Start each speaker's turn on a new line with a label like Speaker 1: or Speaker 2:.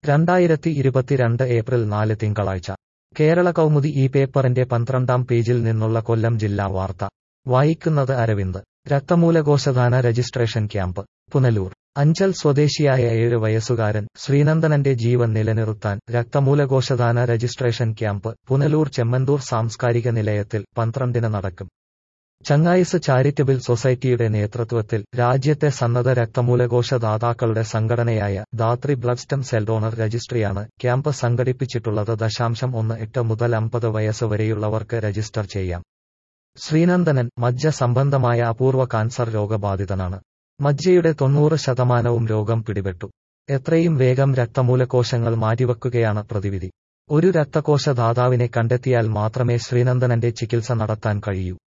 Speaker 1: രണ്ടായിരത്തി ഇരുപത്തിരണ്ട് ഏപ്രിൽ നാല് തിങ്കളാഴ്ച കേരള കൗമുദി ഈ പേപ്പറിന്റെ പന്ത്രണ്ടാം പേജിൽ നിന്നുള്ള കൊല്ലം ജില്ലാ വാർത്ത വായിക്കുന്നത് അരവിന്ദ് രക്തമൂലകോശദാന രജിസ്ട്രേഷൻ ക്യാമ്പ് പുനലൂർ അഞ്ചൽ സ്വദേശിയായ ഏഴ് വയസ്സുകാരൻ ശ്രീനന്ദനന്റെ ജീവൻ നിലനിർത്താൻ രക്തമൂലകോശദാന രജിസ്ട്രേഷൻ ക്യാമ്പ് പുനലൂർ ചെമ്മന്തൂർ സാംസ്കാരിക നിലയത്തിൽ പന്ത്രണ്ടിന് നടക്കും ചങ്ങായിസ് ചാരിറ്റബിൾ സൊസൈറ്റിയുടെ നേതൃത്വത്തിൽ രാജ്യത്തെ സന്നദ്ധ രക്തമൂലകോശ ദാതാക്കളുടെ സംഘടനയായ Dhatri blood stem cell donor രജിസ്ട്രിയാണ് ക്യാമ്പ് സംഘടിപ്പിച്ചിട്ടുള്ളത് ദശാംശം ഒന്ന് എട്ട് മുതൽ അമ്പത് വയസ്സ് വരെയുള്ളവർക്ക് രജിസ്റ്റർ ചെയ്യാം ശ്രീനന്ദനൻ മജ്ജ സംബന്ധമായ അപൂർവ കാൻസർ രോഗബാധിതനാണ് മജ്ജയുടെ തൊണ്ണൂറ് ശതമാനവും രോഗം പിടിപെട്ടു എത്രയും വേഗം രക്തമൂലകോശങ്ങൾ മാറ്റിവെക്കുകയാണ് പ്രതിവിധി ഒരു രക്തകോശ ദാതാവിനെ കണ്ടെത്തിയാൽ മാത്രമേ ശ്രീനന്ദനന്റെ ചികിത്സ നടത്താൻ കഴിയൂ